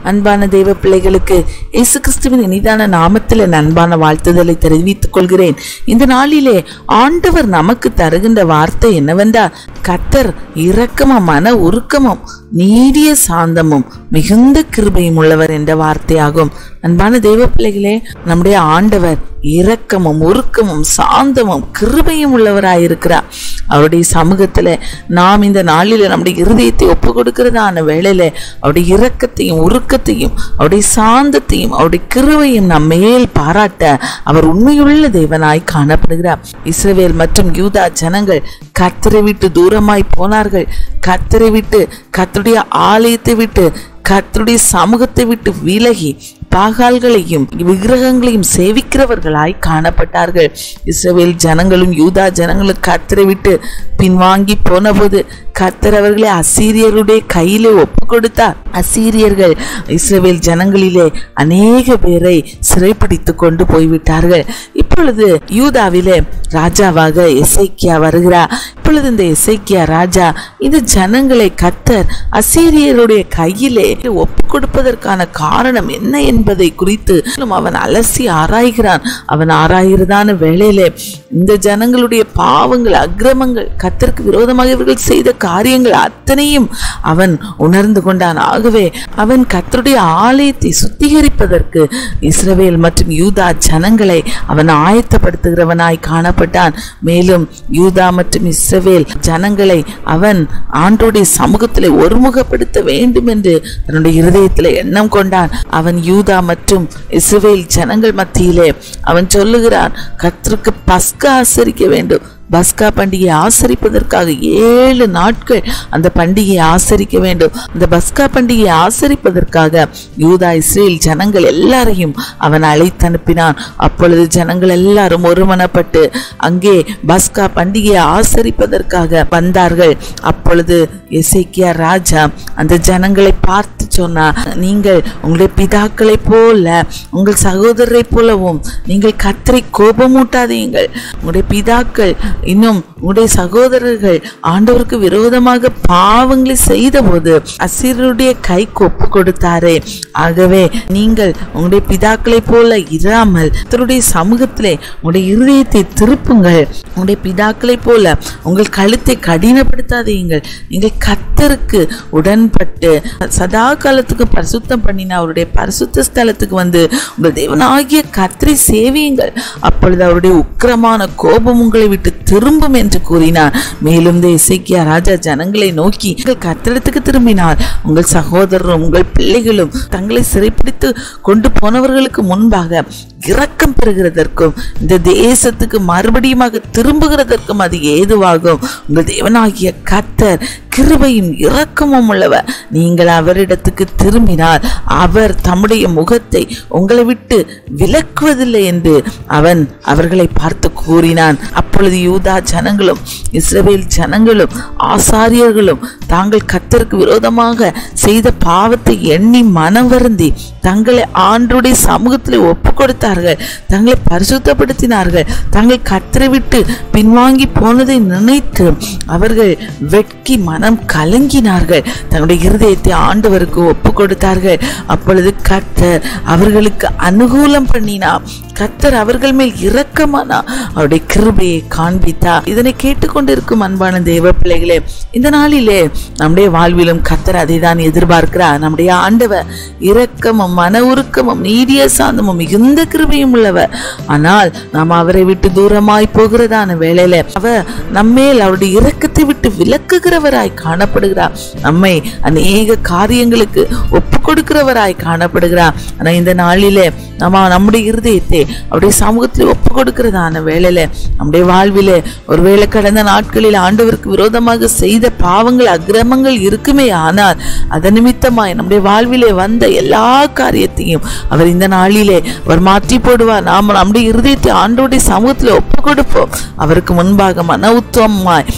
அன்பான தெய்வ பிள்ளைகளுக்கு இயேசு கிறிஸ்துவின் இனிதான நாமத்தில் என் அன்பான வாழ்த்துதலை தெரிவித்துக் கொள்கிறேன் இந்த நாளிலே ஆண்டவர் நமக்கு தருகின்ற வார்த்தை என்னவென்றால் கத்தர் இரக்கமும் மன உருக்கமும் நீடிய சாந்தமும் மிகுந்த கிருபையும் உள்ளவர் என்ற வார்த்தையாகும் அன்பான தெய்வ பிள்ளைகளே நம்முடைய ஆண்டவர் இரக்கமும் உருக்கமும் சாந்தமும் கிருபையும் உள்ளவராயிருக்கிறார் அவருடைய சமூகத்துல நாம் இந்த நாளில நம்முடைய இருதயத்தை ஒப்பு கொடுக்கிறதான வேளையில அவருடைய இரக்கத்தையும் உருக்கத்தையும் அவருடைய சாந்தத்தையும் அவருடைய கிருபையும் நம் மேல் பாராட்ட அவர் உண்மையுள்ள தேவனாய் காணப்படுகிறார் இஸ்ரவேல் மற்றும் யூதா ஜனங்கள் கத்தரை விட்டு தூரமாய் போனார்கள் கத்தரை விட்டு கத்தருடைய ஆலயத்தை விட்டு கர்த்தருடைய சமூகத்தை விட்டு விலகி பாகால்களையும் விக்கிரகங்களையும் சேவிக்கிறவர்களாய் காணப்பட்டார்கள் இஸ்ரவேல் ஜனங்களும் யூதா ஜனங்களும் கர்த்தரை விட்டு பின்வாங்கி போனபோது கர்த்தர் அவர்களை அசீரியருடைய கையிலே ஒப்பு கொடுத்தார் அசீரியர்கள் இஸ்ரவேல் ஜனங்களிலே அநேக பேரை சிறைப்பிடித்து கொண்டு போய்விட்டார்கள் இப்பொழுது யூதாவிலே ராஜாவாக எசைக்கியா வருகிறார் இப்பொழுது இந்த எசைக்கியா ராஜா இந்த ஜனங்களை கத்தர் அசீரியருடைய கையிலே ஒப்பு கொடுப்பதற்கான காரணம் என்ன என்பதை குறித்து அவன் அலசி ஆராய்கிறான் அவன் ஆராய்கிறதான வேளையிலே இந்த ஜனங்களுடைய பாவங்கள் அக்கிரமங்கள் கத்தருக்கு விரோதமாக இவர்கள் செய்த காரியங்கள் அத்தனையும் அவன் உணர்ந்து கொண்டான் ஆகவே அவன் கத்தருடைய ஆலயத்தை சுத்திகரிப்பதற்கு இஸ்ரவேல் மற்றும் யூதா ஜனங்களை அவன் ஆயத்தப்படுத்துகிறவனாய் காணப்பட்டான் மேலும் யூதா மற்றும் இஸ்ரவேல் ஜனங்களை அவன் ஆண்டோடைய சமூகத்திலே ஒருமுகப்படுத்த வேண்டும் என்று தன்னுடைய இருதயத்தில் எண்ணம் கொண்டான் அவன் யூதா மற்றும் இஸ்ரவேல் ஜனங்கள் மத்தியிலே அவன் சொல்லுகிறான் கர்த்தருக்கு பஸ்கா ஆசரிக்க வேண்டும் பஸ்கா பண்டிகையை ஆசரிப்பதற்காக ஏழு நாட்கள் அந்த பண்டிகையை ஆசரிக்க வேண்டும் அந்த பஸ்கா பண்டிகையை ஆசரிப்பதற்காக யூதா இஸ்ரேல் ஜனங்கள் எல்லாரையும் அவன் அழைத்து அனுப்பினான் அப்பொழுது ஜனங்கள் எல்லாரும் ஒருமனப்பட்டு அங்கே பஸ்கா பண்டிகையை ஆசரிப்பதற்காக வந்தார்கள் அப்பொழுது எசேக்கியா ராஜா அந்த ஜனங்களை பார்த்து சொன்னார் நீங்கள் உங்களுடைய பிதாக்களை போல உங்கள் சகோதரரை போலவும் நீங்கள் கத்தரை கோபமூட்டாதீங்கள் உங்களுடைய பிதாக்கள் இன்னும் உங்களுடைய சகோதரர்கள் ஆண்டவருக்கு விரோதமாக பாவங்களை செய்தபோது அசிரியருடைய கைக்கு ஒப்பு கொடுத்தாரே ஆகவே நீங்கள் உங்களுடைய பிதாக்களை போல இராமல் கர்த்தருடைய சமூகத்திலே உங்களுடைய இருதயத்தை திருப்புங்கள் உங்களுடைய பிதாக்களை போல உங்கள் கழுத்தை கடினப்படுத்தாதீங்கள் நீங்கள் கத்தருக்கு உடன்பட்டு சதா காலத்துக்கு பரிசுத்தம் பண்ணின அவருடைய பரிசுத்த ஸ்தலத்துக்கு வந்து உங்கள் தேவனாகிய கத்தரை சேவியுங்கள் அப்பொழுது அவருடைய உக்கிரமான கோபம் உங்களை விட்டு திரும்பும் என்று கூறினார் மேலும் இந்த இசைக்கியா ராஜா ஜனங்களை நோக்கி உங்கள் கத்திரத்துக்கு திரும்பினார் உங்கள் சகோதரரும் உங்கள் பிள்ளைகளும் தங்களை சிறைப்பிடித்து கொண்டு போனவர்களுக்கு முன்பாக இரக்கம் பெறுகிறதற்கும் இந்த தேசத்துக்கு மறுபடியுமாக திரும்புகிறதற்கும் அது ஏதுவாகும் உங்கள் தேவனாகிய கத்தர் கிருபையும் இரக்கமும் உள்ளவர் நீங்கள் அவரிடத்துக்கு திரும்பினால் அவர் தம்முடைய முகத்தை உங்களை விட்டு விலக்குவதில்லை என்று அவன் அவர்களை பார்த்து கூறினான் அப்பொழுது யூதா ஜனங்களும் இஸ்ரவேல் ஜனங்களும் ஆசாரியர்களும் தாங்கள் கத்தருக்கு விரோதமாக செய்த பாவத்தை எண்ணி மனம் வருந்தி தங்களை ஆண்டுடைய சமூகத்தில் ஒப்பு கொடுத்தார்கள் தங்களை பரிசுத்தப்படுத்தினார்கள் தங்கள் கத்தரை விட்டு பின்வாங்கி போனதை நினைத்து அவர்கள் வெட்கி மனம் கலங்கினார்கள் தங்களுடைய இருதயத்தை ஆண்டவருக்கு ஒப்பு கொடுத்தார்கள் அப்பொழுது கத்தர் அவர்களுக்கு அனுகூலம் பண்ணினார் கத்தர் அவர்கள் மேல் இரக்கமானா அவருடைய கிருபையை காண்பித்தா இதனை கேட்டுக்கொண்டிருக்கும் அன்பான தேவ பிள்ளைகளே இந்த நாளிலே நம்முடைய வாழ்விலும் கத்தர் அதை தான் எதிர்பார்க்கிறார் நம்முடைய ஆண்டவர் இரக்கமும் மன உருக்கமும் நீடிய சாந்தமும் மிகுந்த கிருபையும் உள்ளவர் ஆனால் நாம் அவரை விட்டு தூரமாய் போகிறதான வேளையில அவர் நம்மேல் அவருடைய இரக்கத்தை விட்டு விலக்குகிறவராய் காணப்படுகிறார் நம்மை அநேக காரியங்களுக்கு ஒப்பு கொடுக்கிறவராய் காணப்படுகிறார் ஆனா இந்த நாளிலே நம்ம நம்முடைய இருதயத்தை அவருடைய சமூகத்தில் ஒப்பு கொடுக்கிறதான வேளையில நம்முடைய வாழ்விலே ஒருவேளை கடந்த நாட்களில் ஆண்டவருக்கு விரோதமாக செய்த பாவங்கள் அக்கிரமங்கள் இருக்குமே ஆனால் அதன் நிமித்தமாய் நம்முடைய வாழ்விலே வந்த எல்லா காரியத்தையும் அவர் இந்த நாளிலே அவர் மாற்றி போடுவார் நாம் நம்முடைய இருதயத்தை ஆண்டோடைய சமூகத்தில் ஒப்பு கொடுப்போம் அவருக்கு முன்பாக மன உத்தமமாய் மன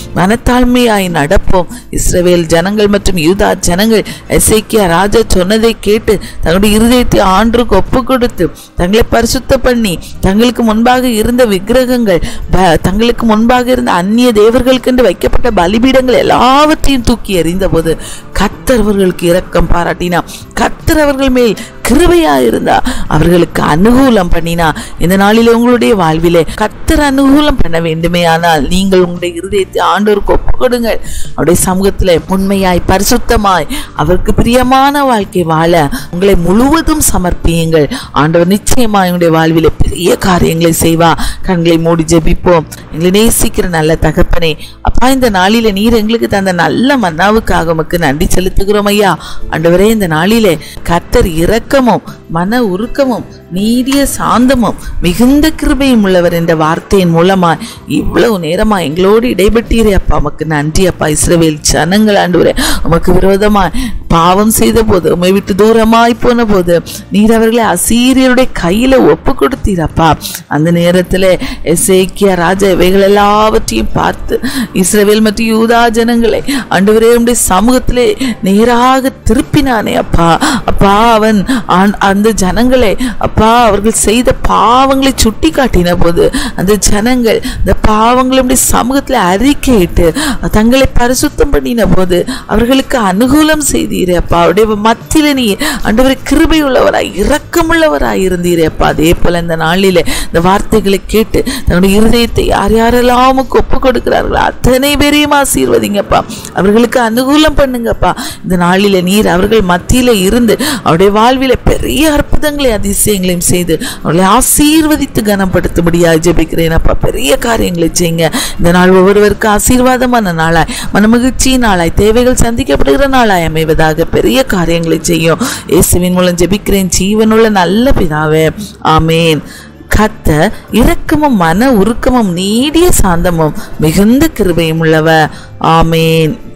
மனத்தாழ்மையாய் நடப்போம் இஸ்ரவேல் ஜனங்கள் மற்றும் யூதா ஜனங்கள் எசேக்கியா ராஜா சொன்னதை கேட்டு தங்களுடைய இருதயத்தை ஆண்டுக்கு ஒப்பு கொடுத்து தங்களை பரிசுத்த பண்ணி தங்களுக்கு முன்பாக இருந்த விக்கிரகங்கள் ப- தங்களுக்கு முன்பாக இருந்த அந்நிய தேவர்களுக்கென்று வைக்கப்பட்ட பலிபீடங்கள் எல்லாவற்றையும் தூக்கி எறிந்தபோது கர்த்தர் அவர்களுக்கு இரக்கம் பாராட்டினா கர்த்தர் அவர்கள் மேல் கிருபையா இருந்தா அவர்களுக்கு அனுகூலம் பண்ணினா இந்த நாளிலே உங்களுடைய வாழ்விலே கர்த்தர் அனுகூலம் பண்ண வேண்டுமே ஆனால் நீங்கள் உங்களுடைய இருதயத்தை ஆண்டோருக்கு ஒப்பு கொடுங்கள் அவருடைய சமூகத்திலே உண்மையாய் பரிசுத்தமாய் அவருக்கு பிரியமான வாழ்க்கை வாழ உங்களை முழுவதும் சமர்ப்பியுங்கள் ஆண்டவர் நிச்சயமாய் உங்களுடைய வாழ்விலே பெரிய காரியங்களை செய்வா கண்களை மூடி ஜெபிப்போம் எங்களை நேசிக்கிற நல்ல தகப்பனே அப்பா இந்த நாளிலே நீர் எங்களுக்கு தந்த நல்ல மன்னாவுக்காக உமக்கு நன்றி செலுத்துகிறோம் ஐயா ஆண்டவரே இந்த நாளிலே கர்த்தர் இரக்கமும் மன உருக்கமும் நீடிய சாந்தமும் மிகுந்த கிருபையும் உள்ளவர் என்ற வார்த்தையின் மூலமா இவ்வளவு நேரமா எங்களோடு இடைபெட்டீரே அப்பா உமக்கு நன்றி அப்பா இஸ்ரவேல் ஜனங்கள் ஆண்டவரே உமக்கு விரோதமா பாவம் செய்த போது உம்மை விட்டு தூரமாய் போன போது நீர் அவர்களை அசீரியருடைய கையில ஒப்பு கொடுத்தீரப்பா அந்த நேரத்துல எசேக்கியா ராஜா இவைகள் எல்லாவற்றையும் பார்த்து இஸ்ரவேல் மற்றும் யூதா ஜனங்களை ஆண்டவரே உம்முடைய சமூகத்திலே நேராக திருப்பினானே அப்பா அப்பா அவன் ஆண்- அந்த ஜனங்களை அப்பா அவர்கள் செய்த பாவங்களை சுட்டி காட்டின போது அந்த ஜனங்கள் அந்த பாவங்களுடைய சமூகத்தில் அறிக்கையிட்டு தங்களை பரிசுத்தம் பண்ணின போது அவர்களுக்கு அனுகூலம் செய்தீரே அப்பா அவருடைய மத்தியில நீ ஆண்டவரை கிருபை உள்ளவராய் இரக்கமுள்ளவராய் இருந்தீரே அப்பா அதே போல இந்த நாளிலே இந்த வார்த்தைகளை கேட்டு தன்னுடைய இருதயத்தை யார் யாரெல்லாம் உமக்கு ஒப்பு கொடுக்கிறார்களோ அத்தனை பேரையும் ஆசீர்வதிங்கப்பா அவர்களுக்கு அனுகூலம் பண்ணுங்கப்பா இந்த நாளிலே நீர் அவர்கள் மத்தியில இருந்து அவருடைய வாழ்வில பெரிய அற்புதங்களை அதிசயங்களையும் செய்து அவர்களை ஆசீர்வதித்து கனப்படுத்தும்படியாக ஜெபிக்கிறேன் அப்பா பெரிய காரியங்களை செய்யுங்க இந்த நாள் ஒவ்வொருவருக்கு ஆசீர்வாதமான நாளாய் மனமகிழ்ச்சி நாளாய் தேவைகள் சந்திக்கப்படுகிற நாளாய் அமைவதாக பெரிய காரியங்களை செய்யும் இயேசுவின் மூலம் ஜெபிக்கிறேன் ஜீவனுள்ள நல்ல பிதாவே ஆமேன் கத்த இரக்கமும் மன உருக்கமும் நீடிய சாந்தமும் மிகுந்த கிருபையும் உள்ளவ ஆமேன்